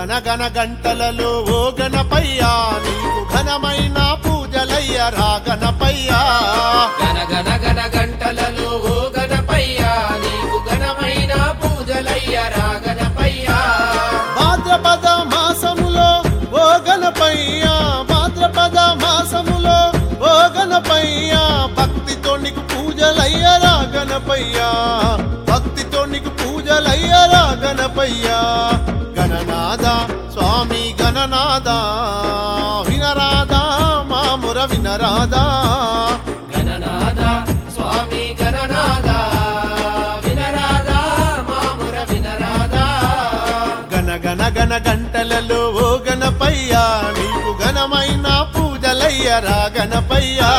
గన గన గంటలలో ఓ గణపయ్యా నీకు ఘనమైన పూజలయ్య రా గణపయ్యా గన గన గన గంటలలో ఓ గణపయ్యా నీకు ఘనమైన పూజలయ్యరా గణపయ్యా భాద్రపద మాసములో ఓ గణపయ్యా భాద్రపద మాసములో ఓ గణపయ్యా భక్తితో నీకు పూజలయ్యరా గణపయ్యా భక్తితో నీకు పూజలయ్యరా గణపయ్యా గణనాద స్వామి గణనాద వినరాదా మాముర వినరాదా గణనాద స్వామి గణనాద వినరాదా మాముర వినరాదా గన గన గన గంటలలో ఓ గణపయ్యా నీకు ఘనమైన పూజలయ్యరా గణపయ్యా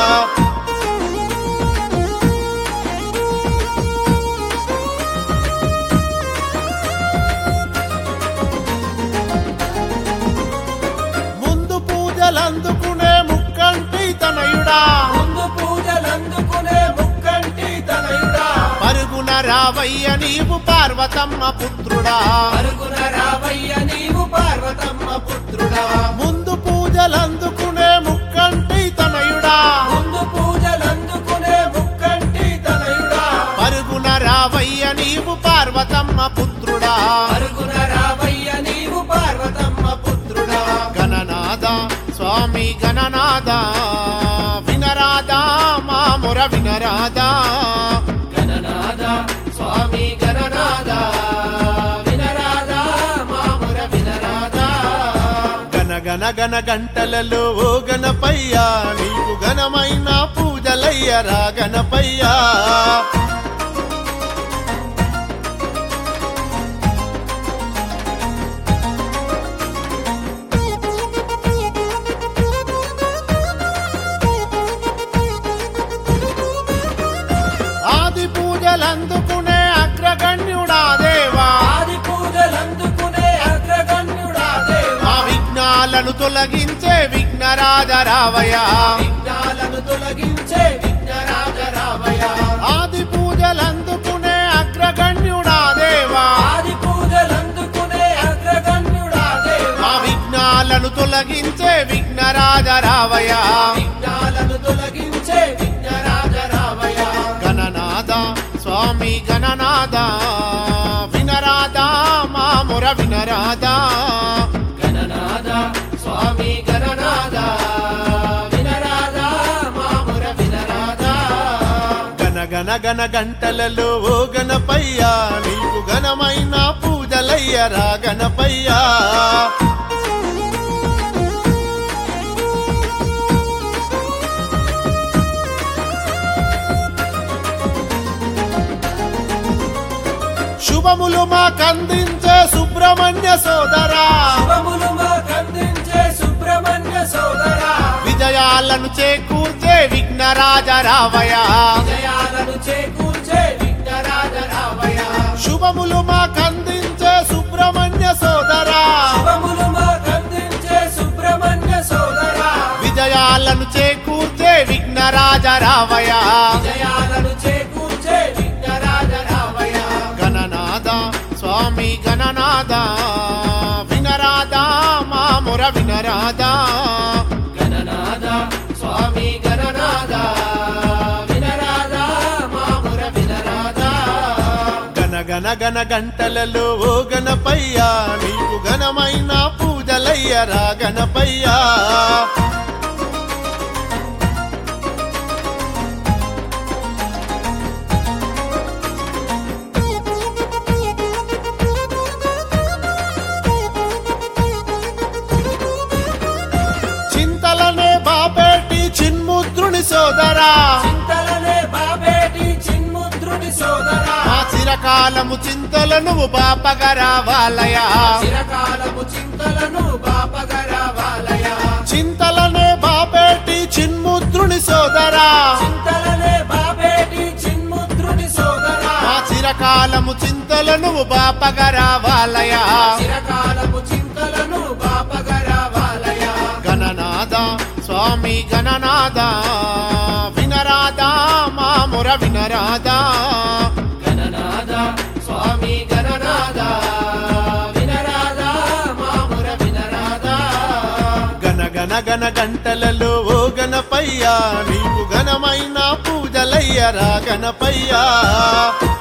ముందు పూజలందుకునే ముక్కంటి తనయుడా ముందు పూజలందుకునే ముక్కంటి తనయుడా పరుగున రావయ్య నీవు పార్వతమ్మ పుత్రుడా అరుగున రావయ్య నీవు పార్వతమ్మ పుత్రుడా ముందు పూజలందుకునే ముక్కంటి తనయుడా ముందు పూజలందుకునే ముక్కంటి తనయుడా పరుగున రావయ్య నీవు పార్వతమ్మ పుత్రుడా అరుగున రావయ్య నీవు పార్వతమ్మ పుత్రుడా గణనాద స్వామి గణనాద వినరాదా మాముర వినరాదా గణనాద స్వామి గణనాద వినరాదా మాముర వినరాదా గన గన గన గంటలలో ఓ గణపయ్యా నీకు ఘనమైన పూజలయ్యరా గణపయ్యా ఆది పూజలందుకునే అగ్రగణ్యుడా దేవా ఆది పూజలందుకునే అగ్రగణ్యుడా దేవా మా విఘ్నాలను తొలగించే విఘ్నరాజ రావయ్యా విఘ్నాలను తొలగించే విఘ్నరాజ రావయ్య ఆది పూజలందుకునే అగ్రగణ్యుడా దేవా ఆది పూజలందుకునే అగ్రగణ్యుడా దేవా మా విఘ్నాలను తొలగించే విఘ్నరాజ రావయ్యా విఘ్నాలను తొలగించే విఘ్నరాజ రావయ్య గణనాద స్వామి గణనాద వినరాదా మాముర వినరాదా గణనాద స్వామి గణనాద వినరాదా మాముర వినరాదా గన గన గన గంటలలో ఓ గణపయ్యా నీకు ఘనమైన పూజలయ్యరా గణపయ్యా శుభములు మాకందించే సుబ్రహ్మణ్య సోదరా శుభములు మాకందించే సుబ్రహ్మణ్య సోదరా విజయాలను చేకూర్చే విఘ్నరాజ రావయ్యా జయాలను చేకూర్చే విఘ్నరాజ రావయ్య శుభములు మాకందించే సుబ్రహ్మణ్య సోదరా శుభములు మాకందించే సుబ్రహ్మణ్య సోదరా విజయాలను చేకూర్చే విఘ్నరాజ రావయ్యా జయాలను చేకూర్చే విఘ్నరాజ రావయ్య గణనాద స్వామి గణనాద వినరాదా మాముర వినరాదా గణనాద స్వామి గణనాద వినరాదా మాముర వినరాదా గన గన గన గంటలలో ఓ గణపయ్యా నీకు ఘనమైన పూజలయ్యరా గణపయ్యా చింతలనే బాపేటి చిన్ముద్రుని సోదరా చింతలనే బాబేటి చిన్ముద్రుడి సోదరా మా చిరకాలము చింతలను బాపగరావాలయా చిరకాలము చింతలను బాపగరావాలయ చింతలనే బాపేటి చిన్ముద్రుని సోదరా చింతలనే బాబేటి చిన్ముద్రుడి సోదరా మా చిరకాలము చింతలను బాపగరావాలయా చిరకాలము చింతలను బాపగరావాలయ గణనాద స్వామి గణనాద వినరాదా మాముర వినరాదా గణనాద స్వామి గణనాద వినరాదా గనగన గంటలలో ఓ గణపయ్యా నీకు ఘనమైన పూజలయ్య రా గణపయ్యా